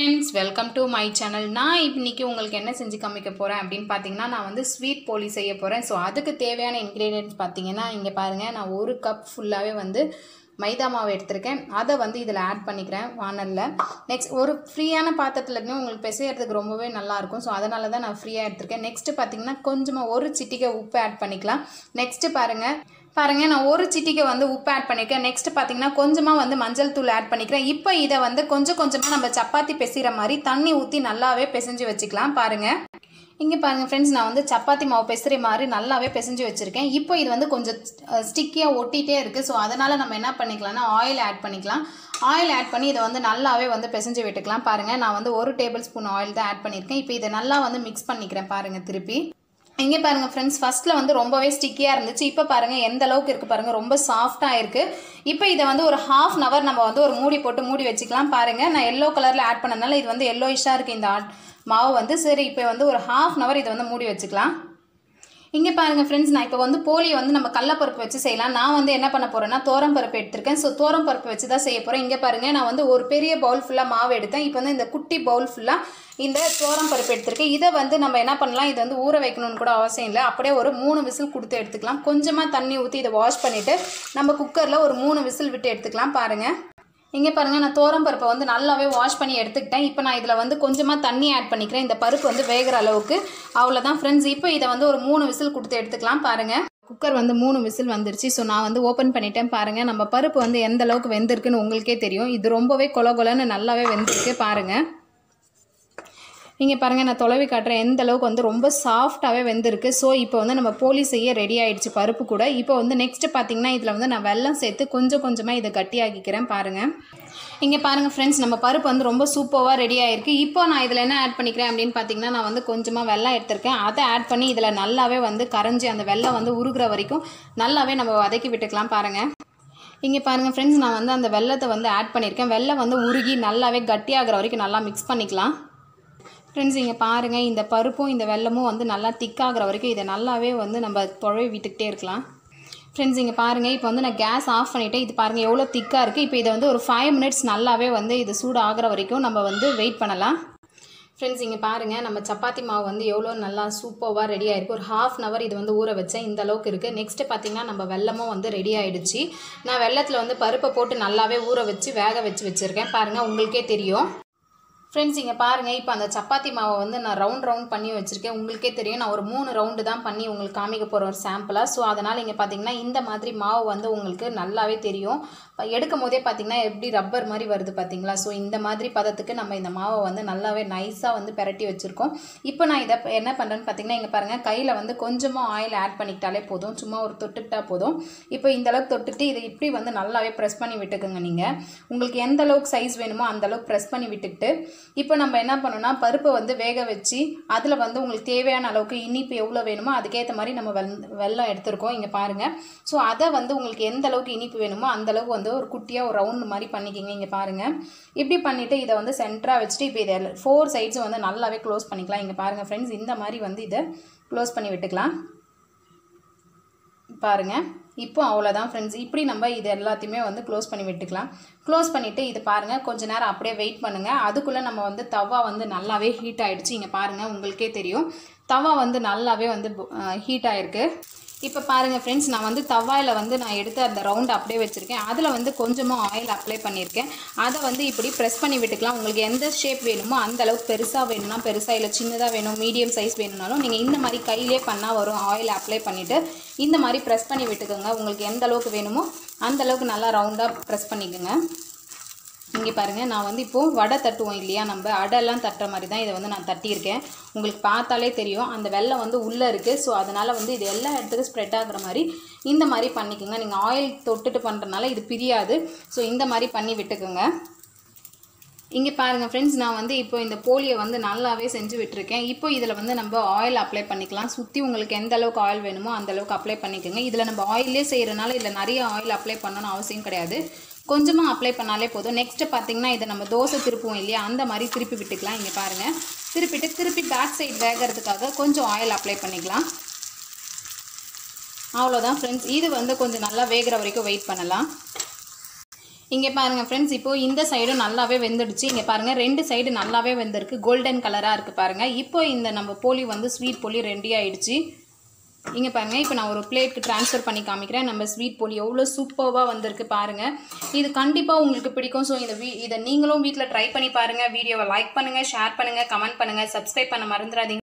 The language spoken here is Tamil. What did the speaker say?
friends welcome to my channel நான் இன்னைக்கு உங்களுக்கு என்ன செஞ்சு காமிக்க போகிறேன் அப்படின்னு பார்த்தீங்கன்னா நான் வந்து ஸ்வீட் போலி செய்ய போகிறேன் ஸோ அதுக்கு தேவையான இன்க்ரீடியன்ட்ஸ் பார்த்தீங்கன்னா இங்கே பாருங்கள் நான் ஒரு கப் ஃபுல்லாகவே வந்து மைதா மாவு எடுத்திருக்கேன் அதை வந்து இதில் ஆட் பண்ணிக்கிறேன் வானலில் நெக்ஸ்ட் ஒரு ஃப்ரீயான பாத்திரத்தில் இருந்து உங்களுக்கு பிசையறதுக்கு ரொம்பவே நல்லாயிருக்கும் ஸோ அதனால தான் நான் ஃப்ரீயாக எடுத்திருக்கேன் நெக்ஸ்ட்டு பார்த்தீங்கன்னா கொஞ்சமாக ஒரு சிட்டிகை உப்பு ஆட் பண்ணிக்கலாம் நெக்ஸ்ட்டு பாருங்கள் பாருங்கள் நான் ஒரு சிட்டிக்கு வந்து உப்பு ஆட் பண்ணியிருக்கேன் நெக்ஸ்ட் பார்த்தீங்கன்னா கொஞ்சமாக வந்து மஞ்சள் தூள் ஆட் பண்ணிக்கிறேன் இப்போ இதை வந்து கொஞ்சம் கொஞ்சமாக நம்ம சப்பாத்தி பிசைகிற மாதிரி தண்ணி ஊற்றி நல்லாவே பிசைஞ்சு வச்சுக்கலாம் பாருங்கள் இங்கே பாருங்கள் ஃப்ரெண்ட்ஸ் நான் வந்து சப்பாத்தி மாவு பிசைற மாதிரி நல்லாவே பிசைஞ்சு வச்சுருக்கேன் இப்போ இது வந்து கொஞ்சம் ஸ்டிக்கியாக ஒட்டிகிட்டே இருக்குது ஸோ அதனால் நம்ம என்ன பண்ணிக்கலாம்னா ஆயில் ஆட் பண்ணிக்கலாம் ஆயில் ஆட் பண்ணி இதை வந்து நல்லாவே வந்து பிசைஞ்சு விட்டுக்கலாம் பாருங்கள் நான் வந்து ஒரு டேபிள் ஸ்பூன் ஆயில் தான் ஆட் பண்ணியிருக்கேன் இப்போ இதை நல்லா வந்து மிக்ஸ் பண்ணிக்கிறேன் பாருங்கள் திருப்பி இங்கே பாருங்கள் ஃப்ரெண்ட்ஸ் ஃபஸ்ட்டில் வந்து ரொம்பவே ஸ்டிக்கியாக இருந்துச்சு இப்போ பாருங்கள் எந்த அளவுக்கு இருக்குது பாருங்கள் ரொம்ப சாஃப்டாக இருக்குது இப்போ இதை வந்து ஒரு ஹாஃப் அன் ஹவர் நம்ம வந்து ஒரு மூடி போட்டு மூடி வச்சுக்கலாம் பாருங்கள் நான் எல்லோ கலரில் ஆட் பண்ணதுனால இது வந்து எல்லோயிஷாக இருக்குது இந்த ஆட் மாவு வந்து சரி இப்போ வந்து ஒரு ஹாஃப் அன் ஹவர் இதை வந்து மூடி வச்சுக்கலாம் இங்கே பாருங்கள் ஃப்ரெண்ட்ஸ் நான் இப்போ வந்து போலியை வந்து நம்ம கடலப்பருப்பு வச்சு செய்யலாம் நான் வந்து என்ன பண்ண போகிறேன்னா பருப்பு எடுத்திருக்கேன் ஸோ பருப்பு வச்சு தான் செய்ய போகிறேன் இங்கே பாருங்கள் நான் வந்து ஒரு பெரிய பவுல் ஃபுல்லாக மாவு எடுத்தேன் இப்போ வந்து இந்த குட்டி பவுல் ஃபுல்லாக இந்த பருப்பு எடுத்திருக்கேன் இதை வந்து நம்ம என்ன பண்ணலாம் இது வந்து ஊற வைக்கணும்னு கூட அவசியம் இல்லை அப்படியே ஒரு மூணு விசில் கொடுத்து எடுத்துக்கலாம் கொஞ்சமாக தண்ணி ஊற்றி இதை வாஷ் பண்ணிவிட்டு நம்ம குக்கரில் ஒரு மூணு விசில் விட்டு எடுத்துக்கலாம் பாருங்கள் இங்கே பாருங்கள் நான் தோரம் பருப்பை வந்து நல்லாவே வாஷ் பண்ணி எடுத்துக்கிட்டேன் இப்போ நான் இதில் வந்து கொஞ்சமாக தண்ணி ஆட் பண்ணிக்கிறேன் இந்த பருப்பு வந்து வேகிற அளவுக்கு அவ்வளோதான் ஃப்ரெண்ட்ஸ் இப்போ இதை வந்து ஒரு மூணு விசில் கொடுத்து எடுத்துக்கலாம் பாருங்கள் குக்கர் வந்து மூணு விசில் வந்துருச்சு ஸோ நான் வந்து ஓப்பன் பண்ணிட்டேன் பாருங்கள் நம்ம பருப்பு வந்து எந்த அளவுக்கு வெந்திருக்குன்னு உங்களுக்கே தெரியும் இது ரொம்பவே கொல கொலன்னு நல்லாவே வெந்திருக்கு பாருங்கள் இங்கே பாருங்கள் நான் தொலைவி காட்டுறேன் எந்த அளவுக்கு வந்து ரொம்ப சாஃப்டாகவே வெந்திருக்கு ஸோ இப்போ வந்து நம்ம போலி செய்ய ரெடி ஆகிடுச்சு பருப்பு கூட இப்போ வந்து நெக்ஸ்ட்டு பார்த்தீங்கன்னா இதில் வந்து நான் வெள்ளம் சேர்த்து கொஞ்சம் கொஞ்சமாக இதை கட்டியாக்கிக்கிறேன் பாருங்கள் இங்கே பாருங்கள் ஃப்ரெண்ட்ஸ் நம்ம பருப்பு வந்து ரொம்ப சூப்பராக ரெடி ஆகிருக்கு இப்போ நான் இதில் என்ன ஆட் பண்ணிக்கிறேன் அப்படின்னு பார்த்தீங்கன்னா நான் வந்து கொஞ்சமாக வெள்ளம் எடுத்திருக்கேன் அதை ஆட் பண்ணி இதில் நல்லாவே வந்து கரைஞ்சி அந்த வெள்ளம் வந்து உருகிற வரைக்கும் நல்லாவே நம்ம வதக்கி விட்டுக்கலாம் பாருங்கள் இங்கே பாருங்கள் ஃப்ரெண்ட்ஸ் நான் வந்து அந்த வெள்ளத்தை வந்து ஆட் பண்ணியிருக்கேன் வெள்ளம் வந்து உருகி நல்லாவே கட்டியாகிற வரைக்கும் நல்லா மிக்ஸ் பண்ணிக்கலாம் ஃப்ரெண்ட்ஸ் இங்கே பாருங்கள் இந்த பருப்பும் இந்த வெள்ளமும் வந்து நல்லா திக்காகிற வரைக்கும் இதை நல்லாவே வந்து நம்ம தொழவி விட்டுக்கிட்டே இருக்கலாம் ஃப்ரெண்ட்ஸ் இங்கே பாருங்கள் இப்போ வந்து நான் கேஸ் ஆஃப் பண்ணிவிட்டேன் இது பாருங்கள் எவ்வளோ திக்காக இருக்குது இப்போ இதை வந்து ஒரு ஃபைவ் மினிட்ஸ் நல்லாவே வந்து இது சூடு ஆகிற வரைக்கும் நம்ம வந்து வெயிட் பண்ணலாம் ஃப்ரெண்ட்ஸ் இங்கே பாருங்கள் நம்ம சப்பாத்தி மாவு வந்து எவ்வளோ நல்லா சூப்பராக ரெடி ஆகிருக்கு ஒரு ஹாஃப் அன் ஹவர் இது வந்து ஊற வச்சேன் இந்த அளவுக்கு இருக்குது நெக்ஸ்ட்டு பார்த்திங்கன்னா நம்ம வெள்ளமும் வந்து ரெடி ஆகிடுச்சு நான் வெள்ளத்தில் வந்து பருப்பை போட்டு நல்லாவே ஊற வச்சு வேக வச்சு வச்சுருக்கேன் பாருங்கள் உங்களுக்கே தெரியும் ஃப்ரெண்ட்ஸ் இங்கே பாருங்கள் இப்போ அந்த சப்பாத்தி மாவை வந்து நான் ரவுண்ட் ரவுண்ட் பண்ணி வச்சுருக்கேன் உங்களுக்கே தெரியும் நான் ஒரு மூணு ரவுண்டு தான் பண்ணி உங்களுக்கு காமிக்க போகிறேன் ஒரு சாம்பிளாக ஸோ அதனால் இங்கே பார்த்தீங்கன்னா இந்த மாதிரி மாவு வந்து உங்களுக்கு நல்லாவே தெரியும் எடுக்கும் போதே பார்த்தீங்கன்னா எப்படி ரப்பர் மாதிரி வருது பார்த்தீங்களா ஸோ இந்த மாதிரி பதத்துக்கு நம்ம இந்த மாவை வந்து நல்லாவே நைஸாக வந்து பெரட்டி வச்சுருக்கோம் இப்போ நான் இதை என்ன பண்ணுறேன்னு பார்த்தீங்கன்னா இங்கே பாருங்கள் கையில் வந்து கொஞ்சமாக ஆயில் ஆட் பண்ணிக்கிட்டாலே போதும் சும்மா ஒரு தொட்டுக்கிட்டா போதும் இப்போ இந்த அளவுக்கு தொட்டுட்டு இதை இப்படி வந்து நல்லாவே ப்ரெஸ் பண்ணி விட்டுக்குங்க நீங்கள் உங்களுக்கு எந்த அளவுக்கு சைஸ் வேணுமோ அந்த அளவுக்கு ப்ரெஸ் பண்ணி விட்டுக்கிட்டு இப்போ நம்ம என்ன பண்ணோம்னா பருப்பை வந்து வேக வச்சு அதில் வந்து உங்களுக்கு தேவையான அளவுக்கு இனிப்பு எவ்வளோ வேணுமோ அதுக்கேற்ற மாதிரி நம்ம வெள் வெள்ளம் எடுத்திருக்கோம் இங்கே பாருங்கள் ஸோ அதை வந்து உங்களுக்கு எந்த அளவுக்கு இனிப்பு வேணுமோ அந்த அளவுக்கு வந்து ஒரு குட்டியாக ஒரு ரவுண்ட் மாதிரி பண்ணிக்கிங்க இங்கே பாருங்கள் இப்படி பண்ணிவிட்டு இதை வந்து சென்டராக வச்சுட்டு இப்போ இதை ஃபோர் சைட்ஸும் வந்து நல்லாவே க்ளோஸ் பண்ணிக்கலாம் இங்கே பாருங்கள் ஃப்ரெண்ட்ஸ் இந்த மாதிரி வந்து இதை க்ளோஸ் பண்ணி விட்டுக்கலாம் பாருங்கள் இப்போ அவ்வளோதான் ஃப்ரெண்ட்ஸ் இப்படி நம்ம இது எல்லாத்தையுமே வந்து க்ளோஸ் பண்ணி விட்டுக்கலாம் க்ளோஸ் பண்ணிவிட்டு இது பாருங்கள் கொஞ்ச நேரம் அப்படியே வெயிட் பண்ணுங்கள் அதுக்குள்ளே நம்ம வந்து தவா வந்து நல்லாவே ஹீட் ஆகிடுச்சு இங்கே பாருங்கள் உங்களுக்கே தெரியும் தவா வந்து நல்லாவே வந்து ஹீட் ஆகிருக்கு இப்போ பாருங்கள் ஃப்ரெண்ட்ஸ் நான் வந்து தவாயில் வந்து நான் எடுத்து அந்த ரவுண்ட் அப்படியே வச்சுருக்கேன் அதில் வந்து கொஞ்சமாக ஆயில் அப்ளை பண்ணியிருக்கேன் அதை வந்து இப்படி ப்ரெஸ் பண்ணி விட்டுக்கலாம் உங்களுக்கு எந்த ஷேப் வேணுமோ அந்த அளவுக்கு பெருசாக வேணும்னா பெருசாக இல்லை சின்னதாக வேணும் மீடியம் சைஸ் வேணும்னாலும் நீங்கள் இந்த மாதிரி கையிலே பண்ணால் வரும் ஆயில் அப்ளை பண்ணிவிட்டு இந்த மாதிரி ப்ரெஸ் பண்ணி விட்டுக்கோங்க உங்களுக்கு எந்த அளவுக்கு வேணுமோ அந்த அளவுக்கு நல்லா ரவுண்டாக ப்ரெஸ் பண்ணிக்கோங்க இங்கே பாருங்கள் நான் வந்து இப்போது வடை தட்டுவோம் இல்லையா நம்ம அடைலாம் தட்டுற மாதிரி தான் இதை வந்து நான் தட்டியிருக்கேன் உங்களுக்கு பார்த்தாலே தெரியும் அந்த வெள்ளம் வந்து உள்ளே இருக்குது ஸோ அதனால் வந்து இது எல்லா இடத்துக்கும் ஸ்ப்ரெட் ஆகுற மாதிரி இந்த மாதிரி பண்ணிக்கோங்க நீங்கள் ஆயில் தொட்டுட்டு பண்ணுறதுனால இது பிரியாது ஸோ இந்த மாதிரி பண்ணி விட்டுக்கோங்க இங்கே பாருங்கள் ஃப்ரெண்ட்ஸ் நான் வந்து இப்போ இந்த போலியை வந்து நல்லாவே செஞ்சு விட்டுருக்கேன் இப்போ இதில் வந்து நம்ம ஆயில் அப்ளை பண்ணிக்கலாம் சுற்றி உங்களுக்கு எந்த அளவுக்கு ஆயில் வேணுமோ அந்த அளவுக்கு அப்ளை பண்ணிக்கோங்க இதில் நம்ம ஆயிலே செய்கிறனால இதில் நிறைய ஆயில் அப்ளை பண்ணணும்னு அவசியம் கிடையாது கொஞ்சமாக அப்ளை பண்ணாலே போதும் நெக்ஸ்ட்டு பார்த்தீங்கன்னா இதை நம்ம தோசை திருப்புவோம் இல்லையா அந்த மாதிரி திருப்பி விட்டுக்கலாம் இங்கே பாருங்கள் திருப்பிட்டு திருப்பி பேக் சைடு வேகிறதுக்காக கொஞ்சம் ஆயில் அப்ளை பண்ணிக்கலாம் அவ்வளோதான் ஃப்ரெண்ட்ஸ் இது வந்து கொஞ்சம் நல்லா வேகிற வரைக்கும் வெயிட் பண்ணலாம் இங்கே பாருங்கள் ஃப்ரெண்ட்ஸ் இப்போ இந்த சைடும் நல்லாவே வெந்துடுச்சு இங்கே பாருங்கள் ரெண்டு சைடு நல்லாவே வெந்திருக்கு கோல்டன் கலராக இருக்குது பாருங்கள் இப்போ இந்த நம்ம போலி வந்து ஸ்வீட் போலி ரெடி ஆயிடுச்சு இங்கே பாருங்கள் இப்போ நான் ஒரு பிளேட்க்கு ட்ரான்ஸ்ஃபர் பண்ணி காமிக்கிறேன் நம்ம ஸ்வீட் போலி எவ்வளோ சூப்பராக வந்திருக்கு பாருங்கள் இது கண்டிப்பாக உங்களுக்கு பிடிக்கும் ஸோ இந்த வீ இதை நீங்களும் வீட்டில் ட்ரை பண்ணி பாருங்கள் வீடியோவை லைக் பண்ணுங்கள் ஷேர் பண்ணுங்கள் கமெண்ட் பண்ணுங்கள் சப்ஸ்கிரைப் பண்ண மறந்துடாதீங்க